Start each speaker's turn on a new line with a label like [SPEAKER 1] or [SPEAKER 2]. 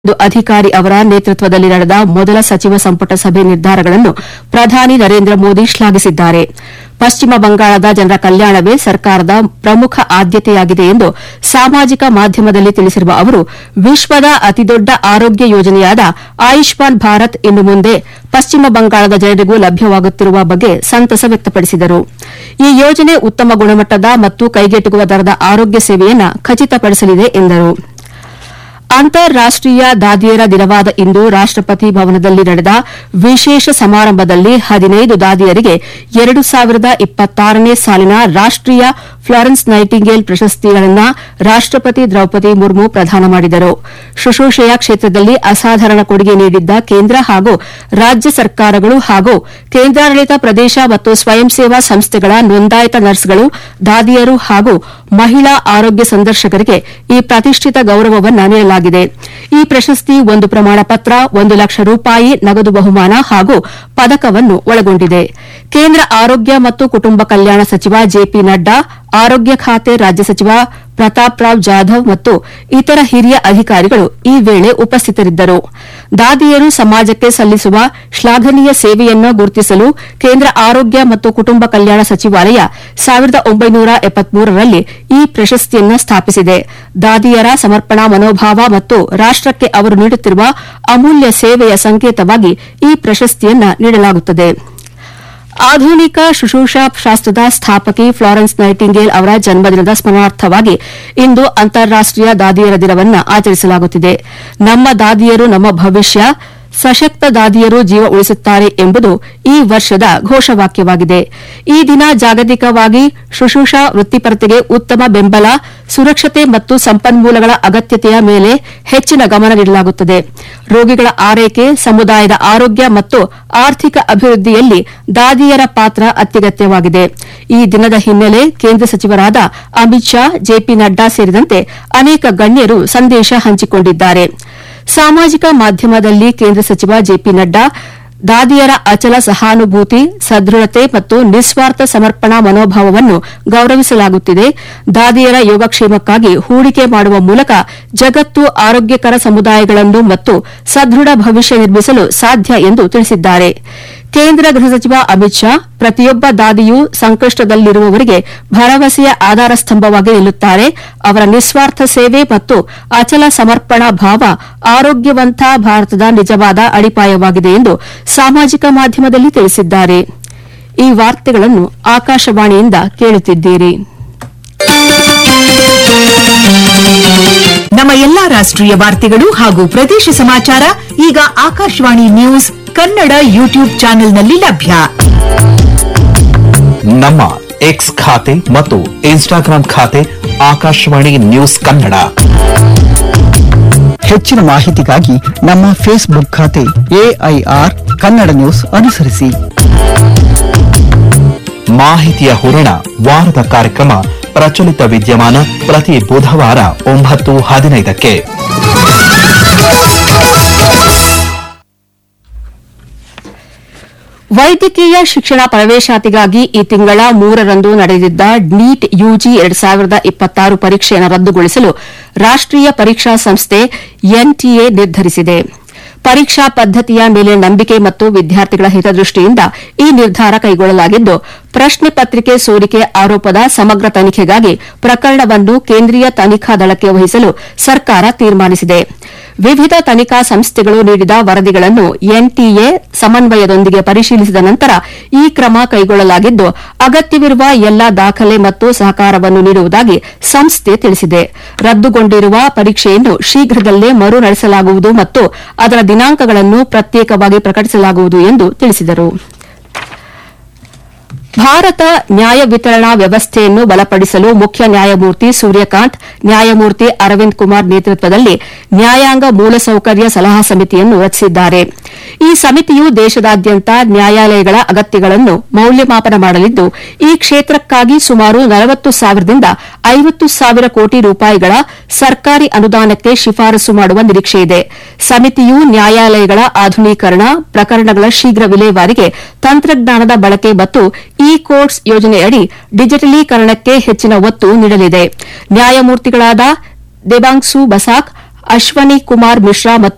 [SPEAKER 1] ಇದು ಅಧಿಕಾರಿ ಅವರ ನೇತೃತ್ವದಲ್ಲಿ ನಡೆದ ಮೊದಲ ಸಚಿವ ಸಂಪುಟ ಸಭೆ ನಿರ್ಧಾರಗಳನ್ನು ಪ್ರಧಾನಿ ನರೇಂದ್ರ ಮೋದಿ ಶ್ಲಾಘಿಸಿದ್ದಾರೆ ಪಶ್ಚಿಮ ಬಂಗಾಳದ ಜನರ ಕಲ್ಯಾಣವೇ ಸರ್ಕಾರದ ಪ್ರಮುಖ ಆದ್ಯತೆಯಾಗಿದೆ ಎಂದು ಸಾಮಾಜಿಕ ಮಾಧ್ಯಮದಲ್ಲಿ ತಿಳಿಸಿರುವ ಅವರು ವಿಶ್ವದ ಅತಿದೊಡ್ಡ ಆರೋಗ್ಯ ಯೋಜನೆಯಾದ ಆಯುಷ್ಮಾನ್ ಭಾರತ್ ಇನ್ನು ಮುಂದೆ ಪಶ್ಚಿಮ ಬಂಗಾಳದ ಜನರಿಗೂ ಲಭ್ಯವಾಗುತ್ತಿರುವ ಬಗ್ಗೆ ಸಂತಸ ವ್ಯಕ್ತಪಡಿಸಿದರು ಈ ಯೋಜನೆ ಉತ್ತಮ ಗುಣಮಟ್ಟದ ಮತ್ತು ಕೈಗೆಟುಕುವ ದರದ ಆರೋಗ್ಯ ಸೇವೆಯನ್ನು ಖಚಿತಪಡಿಸಲಿದೆ ಎಂದರು ಅಂತಾರಾಷ್ಟೀಯ ದಾದಿಯರ ದಿನವಾದ ಇಂದು ರಾಷ್ಟಪತಿ ಭವನದಲ್ಲಿ ನಡೆದ ವಿಶೇಷ ಸಮಾರಂಭದಲ್ಲಿ ಹದಿನೈದು ದಾದಿಯರಿಗೆ ಎರಡು ಸಾವಿರದ ಇಪ್ಪತ್ತಾರನೇ ಸಾಲಿನ ರಾಷ್ಟೀಯ ಫ್ಲಾರೆನ್ಸ್ ನೈಟಿಂಗೇಲ್ ಪ್ರಶಸ್ತಿಗಳನ್ನು ರಾಷ್ಟಪತಿ ದ್ರೌಪದಿ ಮುರ್ಮು ಪ್ರದಾನ ಮಾಡಿದರು ಶುಶ್ರೂಷೆಯ ಕ್ಷೇತ್ರದಲ್ಲಿ ಅಸಾಧಾರಣ ಕೊಡುಗೆ ನೀಡಿದ್ದ ಕೇಂದ್ರ ಹಾಗೂ ರಾಜ್ಯ ಸರ್ಕಾರಗಳು ಹಾಗೂ ಕೇಂದ್ರಾಡಳಿತ ಪ್ರದೇಶ ಮತ್ತು ಸ್ವಯಂ ಸೇವಾ ಸಂಸ್ಥೆಗಳ ನೋಂದಾಯಿತ ನರ್ಸ್ಗಳು ದಾದಿಯರು ಹಾಗೂ ಮಹಿಳಾ ಆರೋಗ್ಯ ಸಂದರ್ಶಕರಿಗೆ ಈ ಪ್ರತಿಷ್ಠಿತ ಗೌರವವನ್ನು ನೀಡಲಾಗಿದೆ ಈ ಪ್ರಶಸ್ತಿ ಒಂದು ಪ್ರಮಾಣ ಪತ್ರ ಒಂದು ಲಕ್ಷ ರೂಪಾಯಿ ನಗದು ಬಹುಮಾನ ಹಾಗೂ ಪದಕವನ್ನು ಒಳಗೊಂಡಿದೆ ಕೇಂದ್ರ ಆರೋಗ್ಯ ಮತ್ತು ಕುಟುಂಬ ಕಲ್ಯಾಣ ಸಚಿವ ಜೆಪಿ ನಡ್ಡಾ ಆರೋಗ್ಯ ಖಾತೆ ರಾಜ್ಯ ಸಚಿವ ಪ್ರತಾಪ್ ರಾವ್ ಜಾಧವ್ ಮತ್ತು ಇತರ ಹಿರಿಯ ಅಧಿಕಾರಿಗಳು ಈ ವೇಳೆ ಉಪಸ್ಥಿತರಿದ್ದರು ದಾದಿಯರು ಸಮಾಜಕ್ಕೆ ಸಲ್ಲಿಸುವ ಶ್ಲಾಘನೀಯ ಸೇವೆಯನ್ನು ಗುರುತಿಸಲು ಕೇಂದ್ರ ಆರೋಗ್ಯ ಮತ್ತು ಕುಟುಂಬ ಕಲ್ಯಾಣ ಸಚಿವಾಲಯ ಸಾವಿರದ ಒಂಬೈನೂರ ಎಪ್ಪತ್ಮೂರರಲ್ಲಿ ಈ ಪ್ರಶಸ್ತಿಯನ್ನು ಸ್ಥಾಪಿಸಿದೆ ದಾದಿಯರ ಸಮರ್ಪಣಾ ಮನೋಭಾವ ಮತ್ತು ರಾಷ್ಟಕ್ಕೆ ಅವರು ನೀಡುತ್ತಿರುವ ಅಮೂಲ್ಯ ಸೇವೆಯ ಸಂಕೇತವಾಗಿ ಈ ಪ್ರಶಸ್ತಿಯನ್ನು ನೀಡಲಾಗುತ್ತದೆ ಆಧುನಿಕ ಶುಶ್ರೂಷಾ ಶಾಸ್ತ್ರದ ಸ್ಥಾಪಕಿ ಫ್ಲಾರೆನ್ಸ್ ನೈಟಿಂಗೇಲ್ ಅವರ ಜನ್ಮದಿನದ ಸ್ಮರಣಾರ್ಥವಾಗಿ ಇಂದು ಅಂತಾರಾಷ್ಟೀಯ ದಾದಿಯರ ದಿನವನ್ನು ಆಚರಿಸಲಾಗುತ್ತಿದೆ ನಮ್ಮ ದಾದಿಯರು ನಮ್ಮ ಭವಿಷ್ಯ ಸಶಕ್ತ ದಾದಿಯರು ಜೀವ ಉಳಿಸುತ್ತಾರೆ ಎಂಬುದು ಈ ವರ್ಷದ ಘೋಷವಾಕ್ಯವಾಗಿದೆ ಈ ದಿನ ಜಾಗತಿಕವಾಗಿ ಶುಶ್ರೂಷಾ ವೃತ್ತಿಪರತೆಗೆ ಉತ್ತಮ ಬೆಂಬಲ ಸುರಕ್ಷತೆ ಮತ್ತು ಸಂಪನ್ಮೂಲಗಳ ಅಗತ್ಯತೆಯ ಮೇಲೆ ಹೆಚ್ಚಿನ ಗಮನ ನೀಡಲಾಗುತ್ತದೆ ರೋಗಿಗಳ ಆರೈಕೆ ಸಮುದಾಯದ ಆರೋಗ್ಯ ಮತ್ತು ಆರ್ಥಿಕ ಅಭಿವೃದ್ಧಿಯಲ್ಲಿ ದಾದಿಯರ ಪಾತ್ರ ಅತ್ಯಗತ್ಯವಾಗಿದೆ ಈ ದಿನದ ಹಿನ್ನೆಲೆ ಕೇಂದ್ರ ಸಚಿವರಾದ ಅಮಿತ್ ಶಾ ಜೆಪಿ ನಡ್ಡಾ ಸೇರಿದಂತೆ ಅನೇಕ ಗಣ್ಯರು ಸಂದೇಶ ಹಂಚಿಕೊಂಡಿದ್ದಾರೆ ಸಾಮಾಜಿಕ ಮಾಧ್ಯಮದಲ್ಲಿ ಕೇಂದ್ರ ಸಚಿವ ಜೆಪಿ ನಡ್ಡಾ ದಾದಿಯರ ಅಚಲ ಸಹಾನುಭೂತಿ ಸದೃಢತೆ ಮತ್ತು ನಿಸ್ವಾರ್ಥ ಸಮರ್ಪಣಾ ಮನೋಭಾವವನ್ನು ಗೌರವಿಸಲಾಗುತ್ತಿದೆ ದಾದಿಯರ ಯೋಗಕ್ಷೇಮಕ್ಕಾಗಿ ಹೂಡಿಕೆ ಮಾಡುವ ಮೂಲಕ ಜಗತ್ತು ಆರೋಗ್ಯಕರ ಸಮುದಾಯಗಳನ್ನು ಮತ್ತು ಸದೃಢ ಭವಿಷ್ಯ ನಿರ್ಮಿಸಲು ಸಾಧ್ಯ ಎಂದು ತಿಳಿಸಿದ್ದಾರೆ ಕೇಂದ್ರ ಗೃಹ ಸಚಿವ ಅಮಿತ್ ಶಾ ಪ್ರತಿಯೊಬ್ಬ ದಾದಿಯೂ ಸಂಕಷ್ಟದಲ್ಲಿರುವವರಿಗೆ ಭರವಸೆಯ ಆಧಾರ ಸ್ತಂಭವಾಗಿ ನಿಲ್ಲುತ್ತಾರೆ ಅವರ ನಿಸ್ವಾರ್ಥ ಸೇವೆ ಮತ್ತು ಅಚಲ ಸಮರ್ಪಣಾ ಭಾವ ಆರೋಗ್ಯವಂತ ಭಾರತದ ನಿಜವಾದ ಅಡಿಪಾಯವಾಗಿದೆ ಎಂದು ಸಾಮಾಜಿಕ ಮಾಧ್ಯಮದಲ್ಲಿ ತಿಳಿಸಿದ್ದಾರೆ ಈ ವಾರ್ತೆಗಳನ್ನು ಆಕಾಶವಾಣಿಯಿಂದ ಕೇಳುತ್ತಿದ್ದೀರಿ
[SPEAKER 2] ನಮ್ಮ ಎಲ್ಲಾ ರಾಷ್ಟ್ರೀಯ ವಾರ್ತೆಗಳು ಹಾಗೂ ಪ್ರದೇಶ ಸಮಾಚಾರ ಈಗ ಆಕಾಶವಾಣಿ ನ್ಯೂಸ್ ಕನ್ನಡ ಯೂಟ್ಯೂಬ್ ಚಾನೆಲ್ನಲ್ಲಿ ಲಭ್ಯ
[SPEAKER 3] ನಮ್ಮ ಎಕ್ಸ್ ಖಾತೆ ಮತ್ತು ಇನ್ಸ್ಟಾಗ್ರಾಂ ಖಾತೆ ಆಕಾಶವಾಣಿ ನ್ಯೂಸ್ ಕನ್ನಡ
[SPEAKER 4] ಹೆಚ್ಚಿನ ಮಾಹಿತಿಗಾಗಿ ನಮ್ಮ ಫೇಸ್ಬುಕ್ ಖಾತೆ ಎಐಆರ್ ಕನ್ನಡ ನ್ಯೂಸ್ ಅನುಸರಿಸಿ
[SPEAKER 3] ಮಾಹಿತಿಯ ಹೂರಣ ವಾರದ ಕಾರ್ಯಕ್ರಮ ಪ್ರಚಲಿತ ವಿದ್ಯಮಾನ ಪ್ರತಿ ಬುಧವಾರ ಒಂಬತ್ತು ಹದಿನೈದಕ್ಕೆ
[SPEAKER 1] ವೈದ್ಯಕೀಯ ಶಿಕ್ಷಣ ಪ್ರವೇಶಾತಿಗಾಗಿ ಈ ತಿಂಗಳ ಮೂರರಂದು ನಡೆದಿದ್ದ ನೀಟ್ ಯುಜಿ ಎರಡ್ ಸಾವಿರದ ಇಪ್ಪತ್ತಾರು ಪರೀಕ್ಷೆಯನ್ನು ರದ್ದುಗೊಳಿಸಲು ರಾಷ್ಟೀಯ ಪರೀಕ್ಷಾ ಸಂಸ್ಥೆ ಎನ್ಟಿಎ ನಿರ್ಧರಿಸಿದೆ ಪರೀಕ್ಷಾ ಪದ್ದತಿಯ ಮೇಲೆ ನಂಬಿಕೆ ಮತ್ತು ವಿದ್ಯಾರ್ಥಿಗಳ ಹಿತದೃಷ್ಟಿಯಿಂದ ಈ ನಿರ್ಧಾರ ಕೈಗೊಳ್ಳಲಾಗಿದ್ದು ಪ್ರಶ್ನೆ ಪತ್ರಿಕೆ ಸೋರಿಕೆ ಆರೋಪದ ಸಮಗ್ರ ತನಿಖೆಗಾಗಿ ಪ್ರಕರಣವನ್ನು ಕೇಂದ್ರೀಯ ತನಿಖಾ ದಳಕ್ಕೆ ವಹಿಸಲು ಸರ್ಕಾರ ತೀರ್ಮಾನಿಸಿದೆ ವಿವಿಧ ತನಿಖಾ ಸಂಸ್ಥೆಗಳು ನೀಡಿದ ವರದಿಗಳನ್ನು ಎನ್ಟಿಎ ಸಮನ್ವಯದೊಂದಿಗೆ ಪರಿಶೀಲಿಸಿದ ನಂತರ ಈ ಕ್ರಮ ಕೈಗೊಳ್ಳಲಾಗಿದ್ದು ಅಗತ್ಯವಿರುವ ಎಲ್ಲಾ ದಾಖಲೆ ಮತ್ತು ಸಹಕಾರವನ್ನು ನೀಡುವುದಾಗಿ ಸಂಸ್ಥೆ ತಿಳಿಸಿದೆ ರದ್ದುಗೊಂಡಿರುವ ಪರೀಕ್ಷೆಯನ್ನು ಶೀಘ್ರದಲ್ಲೇ ಮರು ನಡೆಸಲಾಗುವುದು ಮತ್ತು ಅದರ ದಿನಾಂಕಗಳನ್ನು ಪ್ರತ್ಯೇಕವಾಗಿ ಪ್ರಕಟಿಸಲಾಗುವುದು ಎಂದು ತಿಳಿಸಿದರು ಭಾರತ ನ್ಯಾಯ ವಿತರಣಾ ವ್ಯವಸ್ಥೆಯನ್ನು ಬಲಪಡಿಸಲು ಮುಖ್ಯ ನ್ಯಾಯಮೂರ್ತಿ ಸೂರ್ಯಕಾಂತ್ ನ್ಯಾಯಮೂರ್ತಿ ಅರವಿಂದ್ ಕುಮಾರ್ ನೇತೃತ್ವದಲ್ಲಿ ನ್ಯಾಯಾಂಗ ಮೂಲಸೌಕರ್ಯ ಸಲಹಾ ಸಮಿತಿಯನ್ನು ರಚಿಸಿದ್ದಾರೆ ಈ ಸಮಿತಿಯು ದೇಶದಾದ್ಯಂತ ನ್ಯಾಯಾಲಯಗಳ ಅಗತ್ಯಗಳನ್ನು ಮೌಲ್ಯಮಾಪನ ಮಾಡಲಿದ್ದು ಈ ಕ್ಷೇತ್ರಕ್ಕಾಗಿ ಸುಮಾರು ನಲವತ್ತು ಸಾವಿರದಿಂದ ಐವತ್ತು ಸಾವಿರ ಕೋಟಿ ರೂಪಾಯಿಗಳ ಸರ್ಕಾರಿ ಅನುದಾನಕ್ಕೆ ಶಿಫಾರಸು ಮಾಡುವ ನಿರೀಕ್ಷೆಯಿದೆ ಸಮಿತಿಯು ನ್ಯಾಯಾಲಯಗಳ ಆಧುನೀಕರಣ ಪ್ರಕರಣಗಳ ಶೀಘ್ರ ವಿಲೇವಾರಿಗೆ ತಂತ್ರಜ್ಞಾನದ ಬಳಕೆ ಮತ್ತು ಇ ಕೋರ್ಟ್ಸ್ ಯೋಜನೆಯಡಿ ಡಿಜಿಟಲೀಕರಣಕ್ಕೆ ಹೆಚ್ಚಿನ ಒತ್ತು ನೀಡಲಿದೆ ನ್ಯಾಯಮೂರ್ತಿಗಳಾದ ದೇಬಾಂಗ್ಸು ಬಸಾಕ್ ಅಶ್ವನಿ ಕುಮಾರ್ ಮಿಶ್ರಾ ಮತ್ತು